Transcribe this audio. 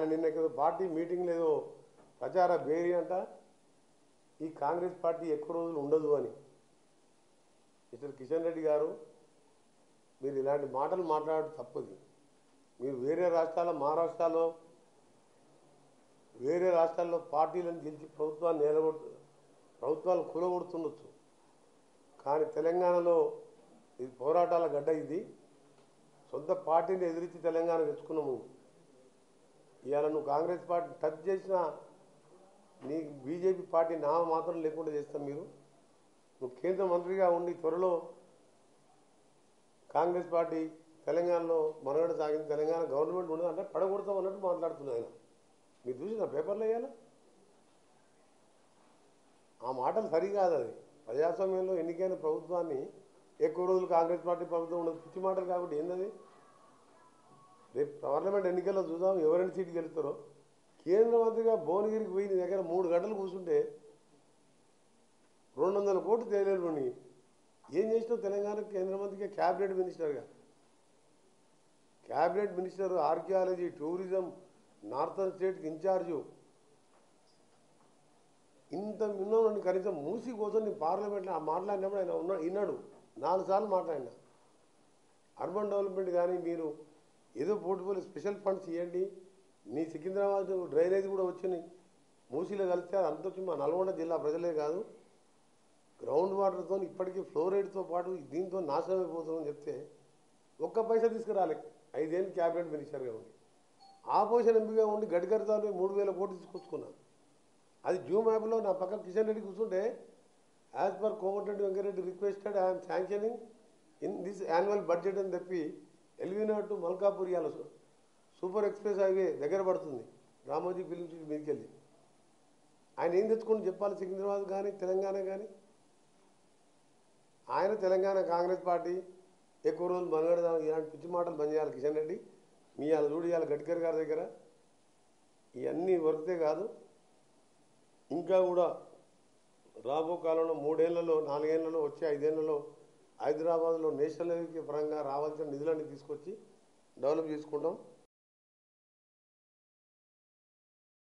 ఆయన నిన్న ఏదో పార్టీ మీటింగ్ లేదో ప్రచార బేరీ అంట ఈ కాంగ్రెస్ పార్టీ ఎక్కువ రోజులు ఉండదు అని మిస్టర్ కిషన్ రెడ్డి గారు మీరు ఇలాంటి మాటలు మాట్లాడడం తప్పది మీరు వేరే రాష్ట్రాల మహారాష్ట్రలో వేరే రాష్ట్రాల్లో పార్టీలను గెలిచి ప్రభుత్వాన్ని నిలబడు ప్రభుత్వాలు కూలగొడుతుండొచ్చు కానీ తెలంగాణలో ఇది పోరాటాల గడ్డ ఇది సొంత పార్టీని ఎదిరించి తెలంగాణ తెచ్చుకున్నాము ఇవాళ నువ్వు కాంగ్రెస్ పార్టీ టచ్ చేసిన నీ బీజేపీ పార్టీ నామ మాత్రం లేకుండా చేస్తాం మీరు నువ్వు కేంద్ర మంత్రిగా ఉండి త్వరలో కాంగ్రెస్ పార్టీ తెలంగాణలో మనుగడ సాగింది తెలంగాణ గవర్నమెంట్ ఉండదు అంటే పడగొడతాం అన్నట్టు మాట్లాడుతున్నాయి ఆయన మీరు చూసి నా పేపర్లో వేయాలా ఆ మాటలు సరికాదు అది ప్రజాస్వామ్యంలో ఎన్నికైన ప్రభుత్వాన్ని ఎక్కువ రోజులు కాంగ్రెస్ పార్టీ ప్రభుత్వం ఉండదు పిచ్చి మాటలు కాబట్టి ఏందది రేపు పార్లమెంట్ ఎన్నికల్లో చూద్దాం ఎవరైనా సీటు గెలుస్తారో కేంద్ర మంత్రిగా భువనగిరికి పోయి నీ దగ్గర మూడు గంటలు కూర్చుంటే రెండు వందల కోట్లు తేలేని ఏం చేసినావు తెలంగాణ కేంద్ర మంత్రిగా క్యాబినెట్ మినిస్టర్గా cabinet minister archaeology tourism northern స్టేట్కి ఇన్ఛార్జు ఇంత విన్నాను కనీసం మూసి కోసం నీ పార్లమెంట్లో ఆ మాట్లాడినప్పుడు ఆయన ఉన్నాడు విన్నాడు నాలుగు సార్లు మాట్లాడినా అర్బన్ డెవలప్మెంట్ కానీ మీరు ఏదో పోర్టుఫోలియో స్పెషల్ ఫండ్స్ ఇవ్వండి మీ సికింద్రాబాద్ డ్రైనేజ్ కూడా వచ్చినాయి మూసీలో కలిస్తే అది అంత వచ్చి మా నల్గొండ జిల్లా ప్రజలే కాదు గ్రౌండ్ వాటర్తో ఇప్పటికీ ఫ్లోరైడ్తో పాటు దీంతో నాశనం అయిపోతుందని చెప్తే ఒక్క పైసా తీసుకురాలే ఐదేళ్ళు క్యాబినెట్ మినిస్టర్గా ఉండి ఆపోజిషన్ ఎంపీగా ఉండి గడ్కరీతో మూడు వేల కోట్లు తీసుకొచ్చుకున్నాను అది జూమ్ యాప్లో నా పక్కన కిషన్ రెడ్డి కూర్చుంటే as per Komatireddy Venkatreddy requested I'm sanctioning in this annual budget అని చెప్పి ఎల్వీనా టు మల్కాపూర్ ఇవాళ సూపర్ ఎక్స్ప్రెస్ హైవే దగ్గర పడుతుంది రామోజీ ఫిలిం సిటీ మీదకి వెళ్ళి ఆయన ఏం తెచ్చుకొని చెప్పాలి సికింద్రాబాద్ కానీ తెలంగాణ కానీ ఆయన తెలంగాణ కాంగ్రెస్ పార్టీ ఎక్కువ రోజులు మనగడదాం ఇలాంటి పిచ్చి మాటలు బంద్ చేయాలి కిషన్ రెడ్డి మీ ఇవాళ చూడు ఇవాళ గడ్కరీ గారి దగ్గర ఇవన్నీ వర్తే కాదు ఇంకా కూడా రాబో కాలంలో మూడేళ్లలో నాలుగేళ్లలో వచ్చే ఐదేళ్లలో హైదరాబాద్లో నేషనల్ హైవే పరంగా రావాల్సిన నిధులన్నీ తీసుకొచ్చి డెవలప్ చేసుకుంటాం